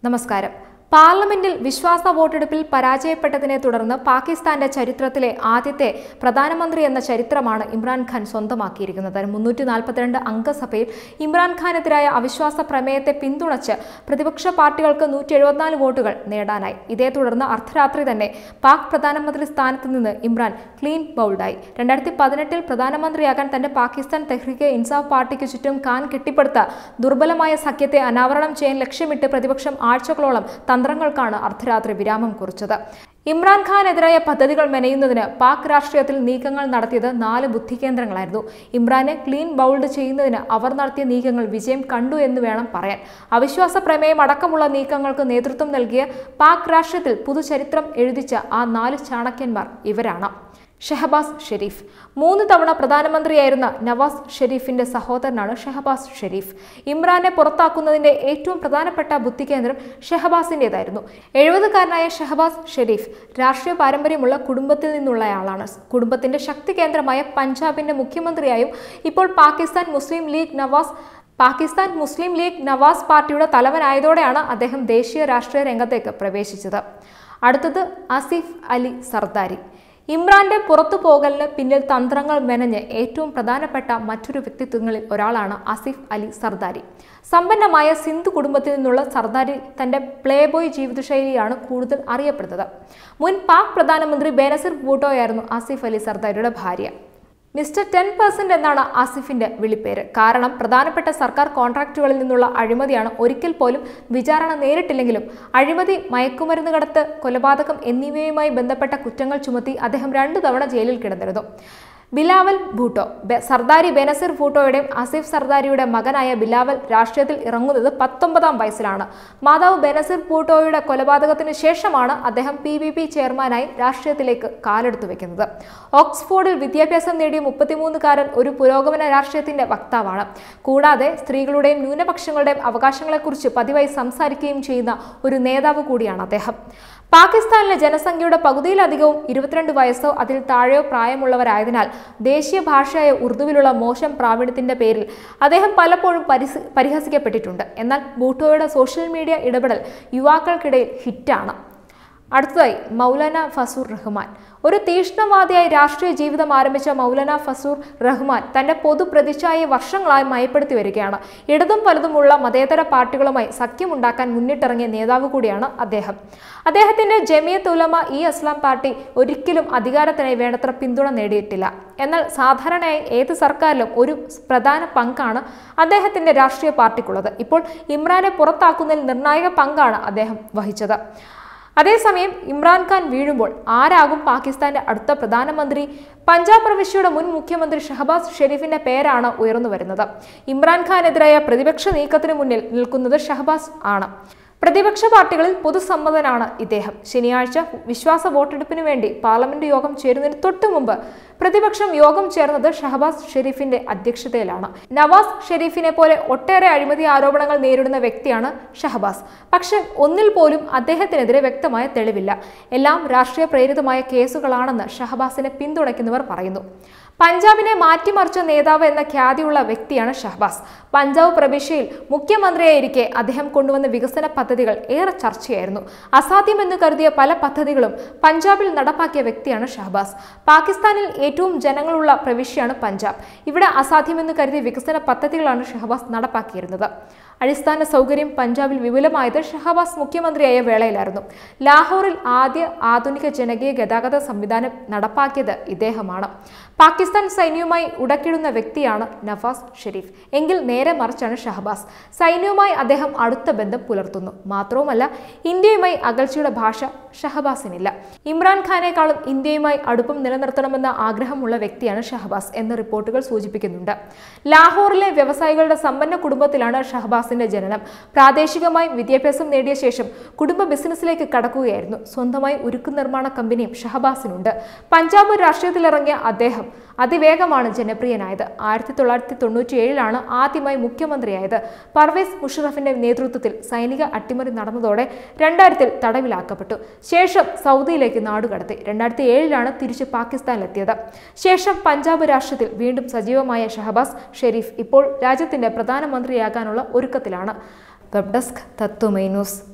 നമസ്കാരം പാർലമെന്റിൽ വിശ്വാസ വോട്ടെടുപ്പിൽ പരാജയപ്പെട്ടതിനെ തുടർന്ന് പാകിസ്ഥാന്റെ ചരിത്രത്തിലെ ആദ്യത്തെ പ്രധാനമന്ത്രി എന്ന ചരിത്രമാണ് ഇമ്രാൻഖാൻ സ്വന്തമാക്കിയിരിക്കുന്നത് മുന്നൂറ്റി നാൽപ്പത്തിരണ്ട് അംഗസഭയിൽ ഇമ്രാൻഖാനെതിരായ അവിശ്വാസ പ്രമേയത്തെ പിന്തുണച്ച് പ്രതിപക്ഷ പാർട്ടികൾക്ക് നൂറ്റി എഴുപത്തിനാല് വോട്ടുകൾ നേടാനായി ഇതേ തുടർന്ന് അർദ്ധരാത്രി തന്നെ പാക് പ്രധാനമന്ത്രി സ്ഥാനത്ത് നിന്ന് ഇമ്രാൻ ക്ലീൻ ബൗൾഡായി രണ്ടായിരത്തി പതിനെട്ടിൽ പ്രധാനമന്ത്രിയാകാൻ തന്റെ പാകിസ്ഥാൻ തെഹ്രീക്കെ ഇൻസാഫ് പാർട്ടിക്ക് ചുറ്റും ഖാൻ കെട്ടിപ്പടുത്ത ദുർബലമായ സഖ്യത്തെ അനാവരണം ചെയ്യാൻ ലക്ഷ്യമിട്ട് പ്രതിപക്ഷം ആഴ്ചകളോളം തന്ത്രങ്ങൾക്കാണ് അർദ്ധരാത്രി വിരാമം കുറിച്ചത് ഇമ്രാൻഖാനെതിരായ പദ്ധതികൾ മെനയുന്നതിന് പാക് രാഷ്ട്രീയത്തിൽ നീക്കങ്ങൾ നടത്തിയത് നാല് ബുദ്ധികേന്ദ്രങ്ങളായിരുന്നു ഇമ്രാനെ ക്ലീൻ ബൗൾഡ് ചെയ്യുന്നതിന് അവർ നടത്തിയ നീക്കങ്ങൾ വിജയം കണ്ടു എന്ന് വേണം പറയാൻ അവിശ്വാസ പ്രമേയം അടക്കമുള്ള നീക്കങ്ങൾക്ക് നേതൃത്വം നൽകിയ പാക് രാഷ്ട്രീയത്തിൽ പുതുചരിത്രം എഴുതിച്ച ആ നാല് ചാണക്യന്മാർ ഇവരാണ് ഷെഹബാസ് ഷെരീഫ് മൂന്ന് തവണ പ്രധാനമന്ത്രിയായിരുന്ന നവാസ് ഷെരീഫിന്റെ സഹോദരനാണ് ഷെഹബാസ് ഷെരീഫ് ഇമ്രാനെ പുറത്താക്കുന്നതിന്റെ ഏറ്റവും പ്രധാനപ്പെട്ട ബുദ്ധികേന്ദ്രം ഷെഹബാസിന്റേതായിരുന്നു എഴുപതുകാരനായ ഷെഹബാസ് ഷെരീഫ് രാഷ്ട്രീയ പാരമ്പര്യമുള്ള കുടുംബത്തിൽ നിന്നുള്ളയാളാണ് കുടുംബത്തിന്റെ ശക്തി കേന്ദ്രമായ പഞ്ചാബിന്റെ മുഖ്യമന്ത്രിയായും ഇപ്പോൾ Pakistan Muslim League Nawaz Pakistan Muslim League Nawaz പാർട്ടിയുടെ തലവനായതോടെയാണ് അദ്ദേഹം ദേശീയ രാഷ്ട്രീയ രംഗത്തേക്ക് പ്രവേശിച്ചത് അടുത്തത് ആസിഫ് അലി സർദാരി ഇമ്രാന്റെ പുറത്തു പോകലിന് പിന്നിൽ തന്ത്രങ്ങൾ മെനഞ്ഞ് ഏറ്റവും പ്രധാനപ്പെട്ട മറ്റൊരു വ്യക്തിത്വങ്ങളിൽ ഒരാളാണ് ആസിഫ് അലി സർദാരി സമ്പന്നമായ സിന്ധു കുടുംബത്തിൽ നിന്നുള്ള സർദാരി തന്റെ പ്ലേ ബോയ് ജീവിതശൈലിയാണ് കൂടുതൽ അറിയപ്പെടുന്നത് മുൻ പാക് പ്രധാനമന്ത്രി ബേനസിർ ഭൂട്ടോയായിരുന്നു ആസിഫ് അലി സർദാരിയുടെ ഭാര്യ മിസ്റ്റർ ടെൻ പെർസെന്റ് എന്നാണ് ആസിഫിന്റെ വിളിപ്പേര് കാരണം പ്രധാനപ്പെട്ട സർക്കാർ കോൺട്രാക്റ്റുകളിൽ നിന്നുള്ള അഴിമതിയാണ് ഒരിക്കൽ പോലും വിചാരണ നേരിട്ടില്ലെങ്കിലും അഴിമതി മയക്കുമരുന്ന് കടത്ത് കൊലപാതകം എന്നിവയുമായി ബന്ധപ്പെട്ട കുറ്റങ്ങൾ ചുമത്തി അദ്ദേഹം രണ്ടു തവണ ജയിലിൽ കിടന്നിരുന്നു ബിലാവൽ ഭൂട്ടോ ബെ- സർദാരി ബെനസിർ ഭൂട്ടോയുടെയും ആസിഫ് സർദാരിയുടെ മകനായ ബിലാവൽ രാഷ്ട്രീയത്തിൽ ഇറങ്ങുന്നത് പത്തൊമ്പതാം വയസ്സിലാണ് മാതാവ് ബെനസിർ ഭൂട്ടോയുടെ കൊലപാതകത്തിന് ശേഷമാണ് അദ്ദേഹം പി ബി പി ചെയർമാനായി രാഷ്ട്രീയത്തിലേക്ക് കാലെടുത്തു വെക്കുന്നത് ഓക്സ്ഫോർഡിൽ വിദ്യാഭ്യാസം നേടിയ മുപ്പത്തിമൂന്നുകാരൻ ഒരു പുരോഗമന രാഷ്ട്രീയത്തിന്റെ വക്താവാണ് കൂടാതെ സ്ത്രീകളുടെയും ന്യൂനപക്ഷങ്ങളുടെയും അവകാശങ്ങളെക്കുറിച്ച് പതിവായി സംസാരിക്കുകയും ചെയ്യുന്ന ഒരു നേതാവ് കൂടിയാണ് അദ്ദേഹം പാകിസ്ഥാനിലെ ജനസംഖ്യയുടെ പകുതിയിലധികവും ഇരുപത്തിരണ്ട് വയസ്സോ അതിൽ താഴെയോ പ്രായമുള്ളവരായതിനാൽ ദേശീയ ഭാഷയായ ഉറുദുവിലുള്ള മോശം പ്രാവീണ്യത്തിന്റെ പേരിൽ അദ്ദേഹം പലപ്പോഴും പരിസ- പരിഹസിക്കപ്പെട്ടിട്ടുണ്ട് എന്നാൽ ഭൂട്ടോയുടെ സോഷ്യൽ മീഡിയ ഇടപെടൽ യുവാക്കൾക്കിടയിൽ ഹിറ്റാണ് അടുത്തതായി മൗലാന ഫസൂർ റഹ്മാൻ ഒരു തീഷ്ണവാദിയായി രാഷ്ട്രീയ ജീവിതം ആരംഭിച്ച മൗലാന ഫസൂർ റഹ്മാൻ തന്റെ പൊതുപ്രതിച്ഛായയെ വർഷങ്ങളായി മയപ്പെടുത്തി വരികയാണ് ഇടതും വലതുമുള്ള മതേതര പാർട്ടികളുമായി സഖ്യമുണ്ടാക്കാൻ മുന്നിട്ടിറങ്ങിയ നേതാവ് കൂടിയാണ് അദ്ദേഹം അദ്ദേഹത്തിന്റെ ജമിയത്ത് ഉലമ ഇ അസ്ലാം പാർട്ടി ഒരിക്കലും അധികാരത്തിനായി വേണ്ടത്ര പിന്തുണ നേടിയിട്ടില്ല എന്നാൽ സാധാരണയായി ഏത് സർക്കാരിലും ഒരു പ്രധാന പങ്കാണ് അദ്ദേഹത്തിന്റെ രാഷ്ട്രീയ പാർട്ടിക്കുള്ളത് ഇപ്പോൾ ഇമ്രാനെ പുറത്താക്കുന്നതിൽ നിർണായക പങ്കാണ് അദ്ദേഹം വഹിച്ചത് അതേസമയം ഇമ്രാൻഖാൻ വീഴുമ്പോൾ ആരാകും പാകിസ്ഥാന്റെ അടുത്ത പ്രധാനമന്ത്രി പഞ്ചാബ് പ്രവിശ്യയുടെ മുൻ മുഖ്യമന്ത്രി ഷഹബാസ് ഷെരീഫിന്റെ പേരാണ് ഉയർന്നു വരുന്നത് ഇമ്രാൻഖാനെതിരായ പ്രതിപക്ഷ നീക്കത്തിന് മുന്നിൽ നിൽക്കുന്നത് ഷഹബാസ് ആണ് പ്രതിപക്ഷ പാർട്ടികളിൽ പൊതുസമ്മതനാണ് ഇദ്ദേഹം ശനിയാഴ്ച വിശ്വാസ വോട്ടെടുപ്പിന് വേണ്ടി പാർലമെന്റ് യോഗം ചേരുന്നതിന് തൊട്ടു മുമ്പ് പ്രതിപക്ഷം യോഗം ചേർന്നത് ഷഹബാസ് ഷെരീഫിന്റെ അധ്യക്ഷതയിലാണ് നവാസ് ഷെരീഫിനെ പോലെ ഒട്ടേറെ അഴിമതി ആരോപണങ്ങൾ നേരിടുന്ന വ്യക്തിയാണ് ഷഹബാസ് പക്ഷെ ഒന്നിൽ പോലും അദ്ദേഹത്തിനെതിരെ വ്യക്തമായ തെളിവില്ല എല്ലാം രാഷ്ട്രീയ പ്രേരിതമായ കേസുകളാണെന്ന് ഷഹബാസിനെ പിന്തുണയ്ക്കുന്നവർ പറയുന്നു പഞ്ചാബിനെ മാറ്റിമറിച്ച നേതാവ് എന്ന ഖ്യാതിയുള്ള വ്യക്തിയാണ് ഷഹബാസ് പഞ്ചാബ് പ്രവിശ്യയിൽ മുഖ്യമന്ത്രിയായിരിക്കെ അദ്ദേഹം കൊണ്ടുവന്ന വികസന പദ്ധതികൾ ഏറെ ചർച്ചയായിരുന്നു അസാധ്യമെന്ന് കരുതിയ പല പദ്ധതികളും പഞ്ചാബിൽ നടപ്പാക്കിയ വ്യക്തിയാണ് ഷഹബാസ് പാകിസ്ഥാനിൽ ഏറ്റവും ജനങ്ങളുള്ള പ്രവിശ്യയാണ് പഞ്ചാബ് ഇവിടെ അസാധ്യമെന്ന് കരുതിയ വികസന പദ്ധതികളാണ് ഷഹബാസ് നടപ്പാക്കിയിരുന്നത് അടിസ്ഥാന സൗകര്യം പഞ്ചാബിൽ വിപുലമായത് ഷഹബാസ് മുഖ്യമന്ത്രിയായ വേളയിലായിരുന്നു ലാഹോറിൽ ആദ്യ ആധുനിക ജനകീയ ഗതാഗത സംവിധാനം നടപ്പാക്കിയത് ഇദ്ദേഹമാണ് പാകിസ്ഥാൻ സൈന്യവുമായി ഉടക്കിടുന്ന വ്യക്തിയാണ് നവാസ് ഷെരീഫ് എങ്കിൽ നേരെ മറിച്ചാണ് ഷഹബാസ് സൈന്യവുമായി അദ്ദേഹം അടുത്ത ബന്ധം പുലർത്തുന്നു മാത്രവുമല്ല ഇന്ത്യയുമായി അകൽച്ചയുടെ ഭാഷ ഷഹബാസിനില്ല ഇമ്രാൻഖാനേക്കാളും ഇന്ത്യയുമായി അടുപ്പം നിലനിർത്തണമെന്ന ആഗ്രഹമുള്ള വ്യക്തിയാണ് ഷഹബാസ് എന്ന് റിപ്പോർട്ടുകൾ സൂചിപ്പിക്കുന്നുണ്ട് ലാഹോറിലെ വ്യവസായികളുടെ സമ്പന്ന കുടുംബത്തിലാണ് ഷഹബാസിന്റെ ജനനം പ്രാദേശികമായി വിദ്യാഭ്യാസം നേടിയ ശേഷം കുടുംബ ബിസിനസ്സിലേക്ക് കടക്കുകയായിരുന്നു സ്വന്തമായി ഉരുക്കു നിർമ്മാണ കമ്പനിയും ഷഹബാസിനുണ്ട് പഞ്ചാബ് രാഷ്ട്രീയത്തിലിറങ്ങിയ അദ്ദേഹം അതിവേഗമാണ് ജനപ്രിയനായത് ആയിരത്തി തൊള്ളായിരത്തി തൊണ്ണൂറ്റി ഏഴിലാണ് ആദ്യമായി മുഖ്യമന്ത്രിയായത് പർവേസ് മുഷറഫിന്റെ നേതൃത്വത്തിൽ സൈനിക അട്ടിമറി നടന്നതോടെ രണ്ടായിരത്തിൽ തടവിലാക്കപ്പെട്ടു ശേഷം സൗദിയിലേക്ക് നാടുകടത്തി രണ്ടായിരത്തി ഏഴിലാണ് തിരിച്ച് പാകിസ്ഥാനിലെത്തിയത് ശേഷം പഞ്ചാബ് രാഷ്ട്രത്തിൽ വീണ്ടും സജീവമായ ഷഹബാസ് ഷെരീഫ് ഇപ്പോൾ രാജ്യത്തിന്റെ പ്രധാനമന്ത്രിയാകാനുള്ള ഒരുക്കത്തിലാണ് വെബ് ഡെസ്ക് തത്വമൈ ന്യൂസ്